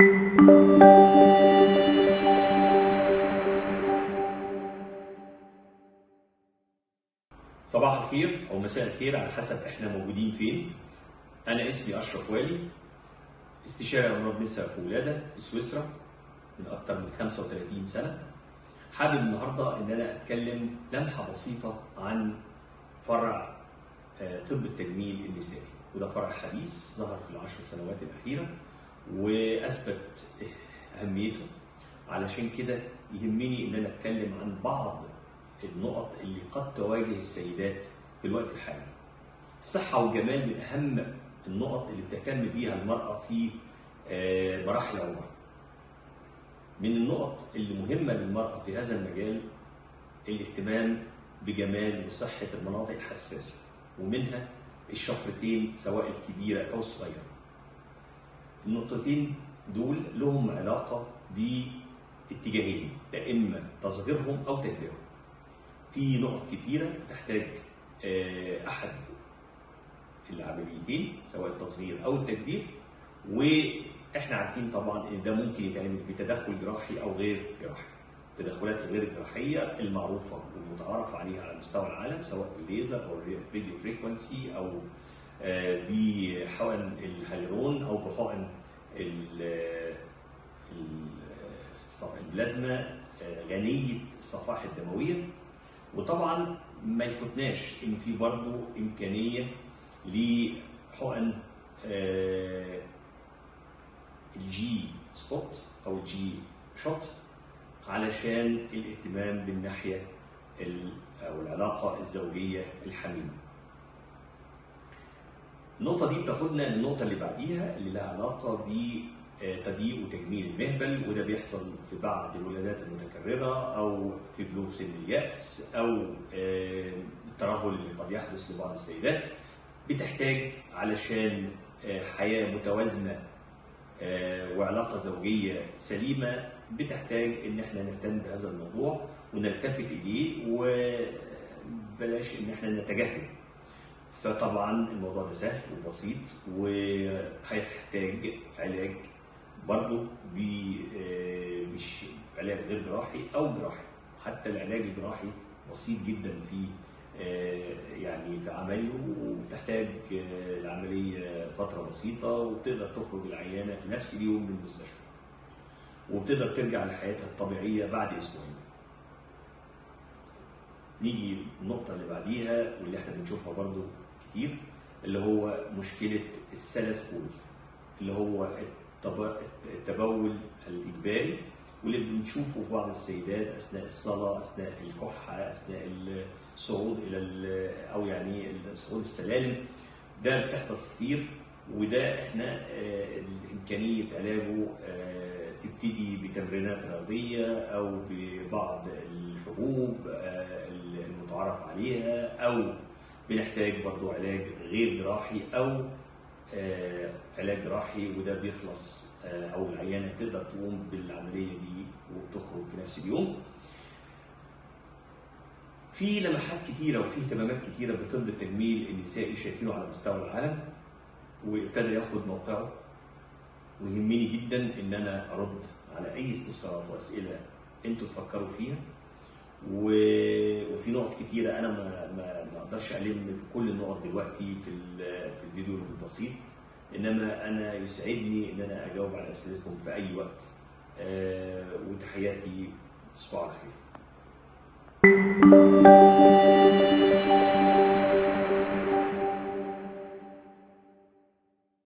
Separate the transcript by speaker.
Speaker 1: صباح الخير او مساء الخير على حسب احنا موجودين فين انا اسمي اشرف والي استشاري امراض نساء في ولاده في سويسرا من اكثر من 35 سنه حابب النهارده ان انا اتكلم لمحه بسيطه عن فرع آه، طب التجميل النسائي وده فرع حديث ظهر في العشر سنوات الاخيره واثبت اهميته علشان كده يهمني ان انا اتكلم عن بعض النقط اللي قد تواجه السيدات في الوقت الحالي. الصحة والجمال من أهم النقط اللي بتهتم بيها المرأة في آه، مراحل عمرها. من النقط اللي مهمة للمرأة في هذا المجال الاهتمام بجمال وصحة المناطق الحساسة ومنها الشفرتين سواء الكبيرة أو الصغيرة. النقطتين دول لهم علاقة باتجاهين يا إما تصغيرهم أو تكبيرهم. في نقط كتيره بتحتاج آه، احد العمليتين سواء التصغير او التكبير واحنا عارفين طبعا ان ده ممكن يتعمل بتدخل جراحي او غير جراحي التدخلات الغير الجراحيه المعروفه والمتعارف عليها على مستوى العالم سواء بالليزر او الراديو فريكونسي او آه، بحقن الهيالورون او بحقن ال- ال- البلازما آه، غنيه الصفائح الدمويه وطبعا ما يفوتناش ان في برضه امكانيه لحقن آه، الجي سبوت او الجي شوت علشان الاهتمام بالناحيه ال- او العلاقه الزوجيه الحميمه. النقطه دي بتاخدنا للنقطه اللي بعديها اللي لها علاقه بتضييق وتجميل المهبل وده بيحصل في بعض الولادات المتكرره او في بلوغ سن الياس او آه، الترهل اللي قد يحدث لبعض السيدات بتحتاج علشان آه، حياه متوازنه آه، وعلاقه زوجيه سليمه بتحتاج ان احنا نهتم بهذا الموضوع ونلتفت اليه وبلاش ان احنا نتجاهله. فطبعا الموضوع ده سهل وبسيط وهيحتاج علاج برضه ب- آه، مش علاج غير جراحي او جراحي حتى العلاج الجراحي بسيط جدا في آه، يعني في عمله وبتحتاج آه، العمليه فتره بسيطه وبتقدر تخرج العيانه في نفس اليوم من المستشفى وبتقدر ترجع لحياتها الطبيعيه بعد اسبوعين. نيجي النقطة اللي بعديها واللي احنا بنشوفها برضو كتير اللي هو مشكلة السلس بول اللي هو التب- التبول الإجباري واللي بنشوفه في بعض السيدات أثناء الصلاة أثناء الكحة أثناء الصعود إلى ال- أو يعني صعود السلالم ده بتحدث كتير وده احنا آه، إمكانية علاجه آه، تبتدي بتمرينات رياضية أو ببعض الحبوب آه، المتعارف عليها أو بنحتاج برضو علاج غير جراحي أو آه، علاج جراحي وده بيخلص آه، أو العيانة تقدر تقوم بالعملية دي وتخرج في نفس اليوم. في لمحات كتيرة وفي اهتمامات كتيرة بطب التجميل النسائي شايفينه على مستوى العالم وابتدى ياخد موقعه ويهمني جدا ان انا ارد على اي استفسارات واسئله انتوا تفكروا فيها و- وفي نقط كتيره انا ما ما ما اقدرش الم بكل النقط دلوقتي في ال- في الفيديو البسيط انما انا يسعدني ان انا اجاوب على اسئلتكم في اي وقت آه، وتحياتي تصبحوا على خير